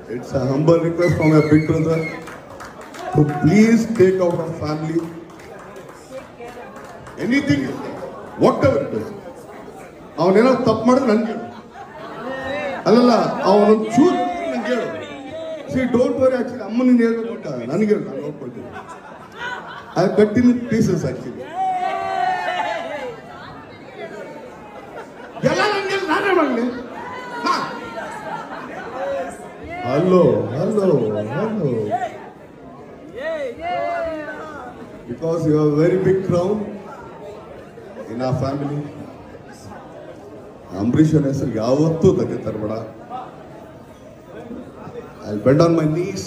It's a humble request from a big brother to please take out our family. Anything, whatever it is. ಅವನೇನಾದ್ರು ತಪ್ಪು ಮಾಡಿದ್ರೆ ನನ್ಗೆ ಹೇಳು. ಅಲ್ಲಲ್ಲ ಅವನೊಂದು ಚೂರು ನಂಗೆ ಹೇಳು ಸಿ ಡೋಂಟ್ ವರಿ ಆಕ್ಚುಲಿ ಅಮ್ಮ ನೀನು ಹೇಳ್ಬೇಕು ಅಂತ ನನಗೆ ಹೇಳು ನಾನು ನೋಡ್ಕೊಳ್ತೀನಿ I cut in pieces actually ಎಲ್ಲ ನನಗೆ ನಾನೇ ಮಾಡಲಿ hello hello hello because you are very big crown in a family ಅಂಬರೀಷನ್ ಹೆಸರು ಯಾವತ್ತೂ ತಗೆ ತರಬೇಡ I bend on my knees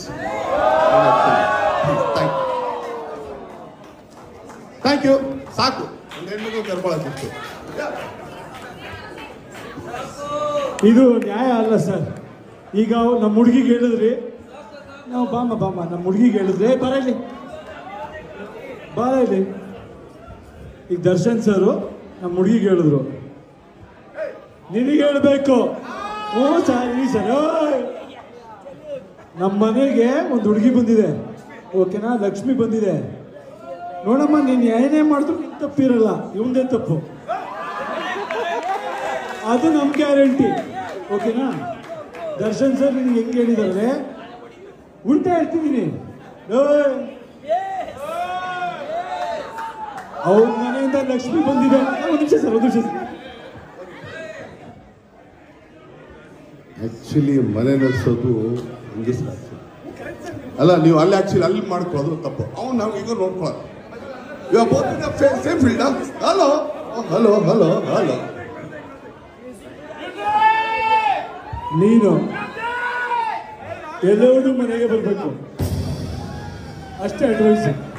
thank you ಸಾಕು ಒಂದು ಹೆಣ್ಮಗು ಕರ್ಕೊಳಕ್ಕಿತ್ತು ಇದು ನ್ಯಾಯ ಅಲ್ಲ ಸರ್ ಈಗ ನಮ್ಮ ಹುಡುಗಿಗೆ ಹೇಳಿದ್ರಿ ನಾವು ಬಾಮ ಬಾಮ ನಮ್ಮ ಹುಡುಗಿಗೆ ಹೇಳಿದ್ರೆ ಬರ ಇಲ್ಲಿ ಬಾರ ಇಲ್ಲಿ ಈಗ ದರ್ಶನ್ ಸರು ನಮ್ಮ ಹುಡುಗಿಗೆ ಹೇಳಿದ್ರು ನಿನಗೆ ಹೇಳಬೇಕು ಹ್ಞೂ ಸರ್ ಈ ಸರ್ ಓಯ್. ನಮ್ಮ ಮನೆಗೆ ಒಂದು ಹುಡುಗಿ ಬಂದಿದೆ ಓಕೆನಾ ಲಕ್ಷ್ಮಿ ಬಂದಿದೆ ನೋಡಮ್ಮ ನೀನು ಏನೇ ಮಾಡಿದ್ರು ನಿನ್ ತಪ್ಪಿರಲ್ಲ ಇವಂದೇ ತಪ್ಪು ಅದು ನಮ್ಮ ಗ್ಯಾರಂಟಿ ಓಕೆನಾ ದರ್ಶನ್ ಸರ್ ನಿನಗೆ ಹೆಂಗೆ ಹೇಳಿದಾರೆ ಉಲ್ಟಾ ಹೇಳ್ತಿದ್ದೀನಿ ಓಯ್. ಅವ್ರ ಮನೆಯಿಂದ ಲಕ್ಷ್ಮಿ ಬಂದಿದೆ ಒಂದು ನಿಮಿಷ ಸರ್ ಒಂದು ನಿಮಿಷ ಸರ್ ಆಕ್ಚುಲಿ ಮನೆ ನಡೆಸೋದು ಹಂಗೆ ಸಾಕು ಅಲ್ಲ ನೀವು ಅಲ್ಲಿ ಆಕ್ಚುಲಿ ಅಲ್ಲಿ ಮಾಡ್ಕೊಳ್ಳೋದು ತಪ್ಪು ಅವ್ನು ನಾವು ಈಗ ನೋಡ್ಕೊಳ್ಳೋದು ಇವಾಗ both same field hello hello hello hello ನೀನು ಎಲ್ಲರೂ ಮನೆಗೆ ಬರಬೇಕು ಅಷ್ಟೇ ಅಡ್ವೈಸ್